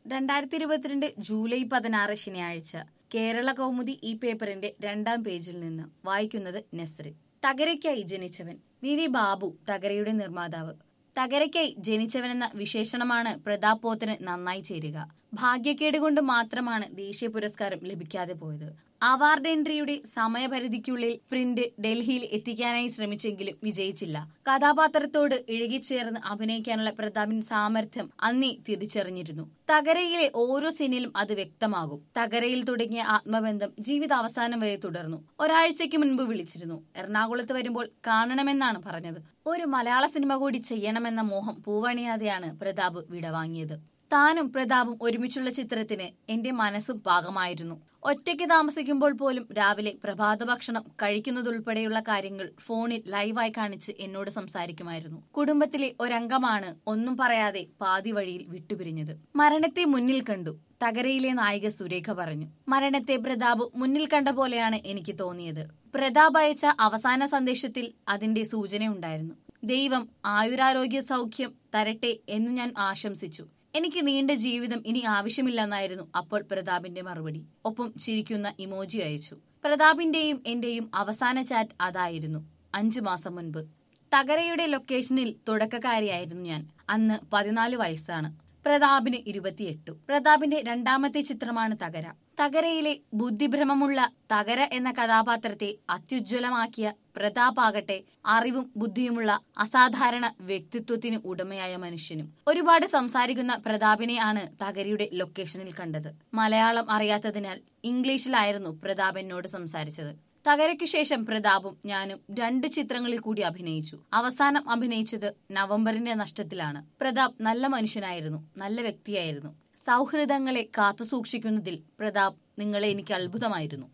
രണ്ടായിരത്തി ഇരുപത്തിരണ്ട് ജൂലൈ പതിനാറ് ശനിയാഴ്ച കേരള കൗമുദി ഈ പേപ്പറിന്റെ രണ്ടാം പേജിൽ നിന്ന് വായിക്കുന്നത് നസ്രി തകരയ്ക്കായി ജനിച്ചവൻ വി വി ബാബു തകരയുടെ നിർമ്മാതാവ് തകരയ്ക്കായി ജനിച്ചവനെന്ന വിശേഷണമാണ് പ്രതാപ് പോത്തിന് നന്നായി ചേരുക ഭാഗ്യക്കേട് കൊണ്ട് മാത്രമാണ് ദേശീയ പുരസ്കാരം ലഭിക്കാതെ പോയത് അവാർഡ് എൻട്രിയുടെ സമയപരിധിക്കുള്ളിൽ പ്രിന്റ് ഡൽഹിയിൽ എത്തിക്കാനായി ശ്രമിച്ചെങ്കിലും വിജയിച്ചില്ല കഥാപാത്രത്തോട് ഇഴുകിച്ചേർന്ന് അഭിനയിക്കാനുള്ള പ്രതാപിൻ സാമർഥ്യം അന്നേ തിരിച്ചറിഞ്ഞിരുന്നു തകരയിലെ ഓരോ സീനിലും അത് വ്യക്തമാകും തകരയിൽ തുടങ്ങിയ ആത്മബന്ധം ജീവിതാവസാനം വരെ തുടർന്നു ഒരാഴ്ചയ്ക്ക് മുൻപ് വിളിച്ചിരുന്നു എറണാകുളത്ത് വരുമ്പോൾ കാണണമെന്നാണ് പറഞ്ഞത് ഒരു മലയാള സിനിമ കൂടി ചെയ്യണമെന്ന മോഹം പൂവണിയാതെയാണ് പ്രതാപ് വിടവാങ്ങിയത് താനും പ്രതാപും ഒരുമിച്ചുള്ള ചിത്രത്തിന് എന്റെ മനസ്സും പാകമായിരുന്നു ഒറ്റയ്ക്ക് താമസിക്കുമ്പോൾ പോലും രാവിലെ പ്രഭാത ഭക്ഷണം കഴിക്കുന്നതുൾപ്പെടെയുള്ള കാര്യങ്ങൾ ഫോണിൽ ലൈവായി കാണിച്ച് എന്നോട് സംസാരിക്കുമായിരുന്നു കുടുംബത്തിലെ ഒരംഗമാണ് ഒന്നും പറയാതെ പാതി വഴിയിൽ വിട്ടുപിരിഞ്ഞത് മരണത്തെ മുന്നിൽ കണ്ടു തകരയിലെ നായിക സുരേഖ പറഞ്ഞു മരണത്തെ പ്രതാപ് മുന്നിൽ കണ്ട പോലെയാണ് എനിക്ക് തോന്നിയത് പ്രതാപ് അയച്ച അവസാന സന്ദേശത്തിൽ അതിന്റെ സൂചനയുണ്ടായിരുന്നു ദൈവം ആയുരാരോഗ്യ സൗഖ്യം തരട്ടെ എന്ന് ഞാൻ ആശംസിച്ചു എനിക്ക് നീണ്ട ജീവിതം ഇനി ആവശ്യമില്ലെന്നായിരുന്നു അപ്പോൾ പ്രതാപിന്റെ മറുപടി ഒപ്പം ചിരിക്കുന്ന ഇമോജി അയച്ചു പ്രതാപിന്റെയും എന്റെയും അവസാന ചാറ്റ് അതായിരുന്നു അഞ്ചു മാസം മുൻപ് തകരയുടെ ലൊക്കേഷനിൽ തുടക്കക്കാരിയായിരുന്നു ഞാൻ അന്ന് പതിനാല് വയസ്സാണ് പ്രതാപിന് ഇരുപത്തിയെട്ടു പ്രതാപിന്റെ രണ്ടാമത്തെ ചിത്രമാണ് തകര തകരയിലെ ബുദ്ധിഭ്രമമുള്ള തകര എന്ന കഥാപാത്രത്തെ അത്യുജ്വലമാക്കിയ പ്രതാപാകട്ടെ അറിവും ബുദ്ധിയുമുള്ള അസാധാരണ വ്യക്തിത്വത്തിന് ഉടമയായ മനുഷ്യനും ഒരുപാട് സംസാരിക്കുന്ന പ്രതാപിനെ ആണ് തകരയുടെ ലൊക്കേഷനിൽ കണ്ടത് മലയാളം അറിയാത്തതിനാൽ ഇംഗ്ലീഷിലായിരുന്നു പ്രതാപ് എന്നോട് സംസാരിച്ചത് തകരയ്ക്കു ശേഷം പ്രതാപും ഞാനും രണ്ട് ചിത്രങ്ങളിൽ കൂടി അഭിനയിച്ചു അവസാനം അഭിനയിച്ചത് നവംബറിന്റെ നഷ്ടത്തിലാണ് പ്രതാപ് നല്ല മനുഷ്യനായിരുന്നു നല്ല വ്യക്തിയായിരുന്നു സൗഹൃദങ്ങളെ കാത്തുസൂക്ഷിക്കുന്നതിൽ പ്രതാപ് നിങ്ങളെ എനിക്ക് അത്ഭുതമായിരുന്നു